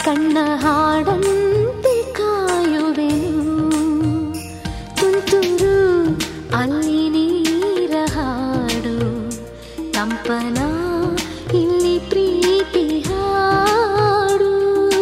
ಕಣ್ಣ ಹಾಡಂತೆ ಕಾಯುವೆನು ತುಂತುರು ಅಲ್ಲಿ ನೀರ ಹಾಡು ಕಂಪನ ಇಲ್ಲಿ ಪ್ರೀತಿ ಹಾಡು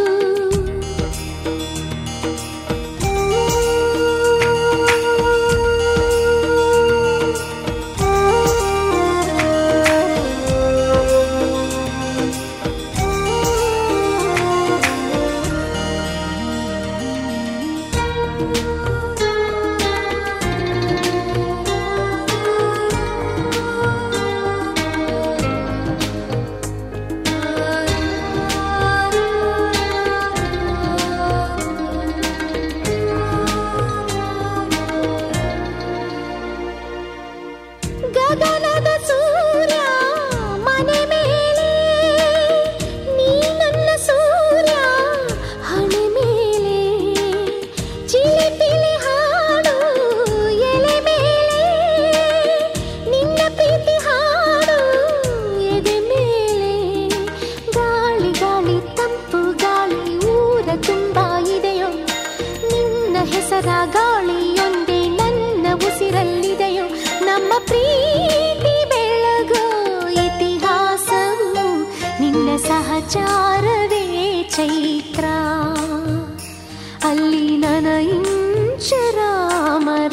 ಗಗನದ ಸೂರ್ಯ ಮನೆ ಮೇಲೆ ನೀ ನನ್ನ ಸೂರ್ಯ ಹಣೆ ಮೇಲೆ ಚಿಲಿಪಿಲಿ ಹಾಡು ಎಲೆ ಮೇಲೆ ನಿನ್ನ ಪ್ರೀತಿ ಹಾಡು ಎದೆ ಮೇಲೆ ಗಾಳಿ ಗಾಳಿ ತಂಪು ಗಾಳಿ ಊರ ತುಂಬ ಇದೆಯೋ ನಿನ್ನ ಹೆಸರ ಗಾಳಿಯೊಂದೇ ನನ್ನ ಉಸಿರಲ್ಲಿದೆಯೋ ನಮ್ಮ ಪ್ರೀತಿ ಬೆಳಗೋ ಇತಿಹಾಸವು ನಿನ್ನ ಸಹಚಾರವೇ ಚೈತ್ರ ಅಲ್ಲಿ ನನ ಇಂಚರಾಮರ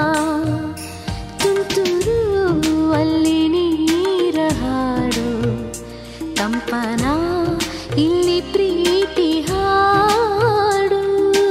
ತುಂತುರು ಅಲ್ಲಿ ನೀರ ಹಾಡು ಕಂಪನ ಇಲ್ಲಿ ಪ್ರೀತಿ ಹಾಡು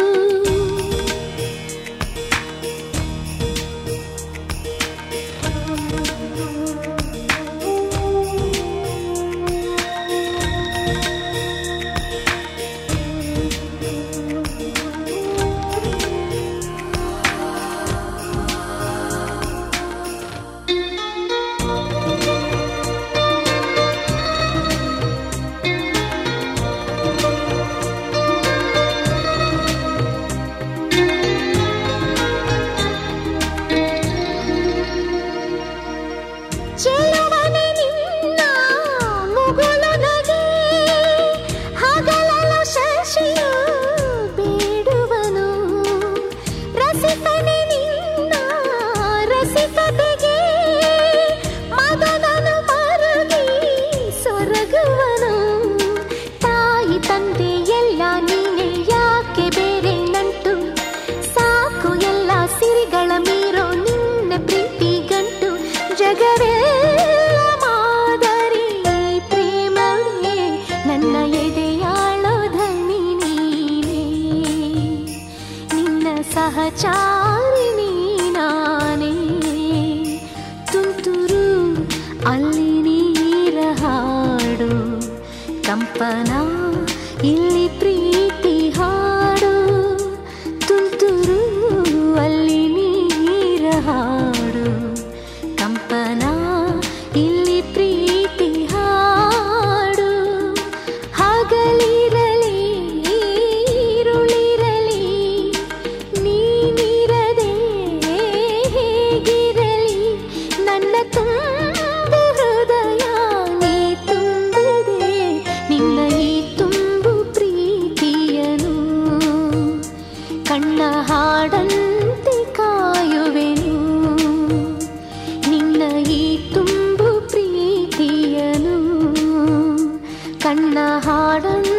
ಚೆಲುವನೆ ನಿನ್ನ ಮುಗುಳು ನಗೆ ಹಗಲಲ್ಲ ಶಶಿಯು ಬೇಡುವನು ರಸಿಕನೆ ನಿನ್ನ ರಸಿಕತೆಗೆ ಮದನನು ಮರುಗಿ ಸೊರಗುವನು ತಾಯಿ ತಂದೆ ಎಲ್ಲ ನೀನೆ ಯಾಕೆ ಬೇರೆ ನಂಟು ಸಾಕು ಎಲ್ಲ ಸಿರಿಗಳ ಮೀರೋ ನಿನ್ನ ಪ್ರೀತಿ ಗಂಟು ಜಗವೆಲ್ಲ ಮಾದರಿ ಪ್ರೇಮವೇ ನನ್ನ ಎದೆಯಾಳೋ ಧನಿ ನೀನೇ ನಿನ್ನ ಸಹಚಾರಿ ನಾನೇ ತುಂತುರು ಅಲ್ಲಿ ನೀರ ಹಾಡು ಕಂಪನ ಇಲ್ಲಿ ಪ್ರೀತಿ ಹಾಡು ತುಂತುರು ಅಲ್ಲಿ ನೀರ ಹಾಡು ಕಂಪನ ಇಲ್ಲಿ ಪ್ರೀತಿ ಹಾಡು ಹಗಲಿರಲಿ ಈರುಳಿರಲಿ ನೀನಿರದೆ ಹೇಗಿರಲಿ ನನ್ನ ತುಂಬು ಹೃದಯ ನೀ ತುಂಬಿದೆ ನಿನ್ನ ಈ ತುಂಬು ಪ್ರೀತಿಯನು ಕಣ್ಣ ಹಾಡಂತೆ ಕಾಯುವೆನು ನಿನ್ನ ಈ ತುಂಬು ಪ್ರೀತಿಯನು ಕಣ್ಣ ಹಾಡಂತೆ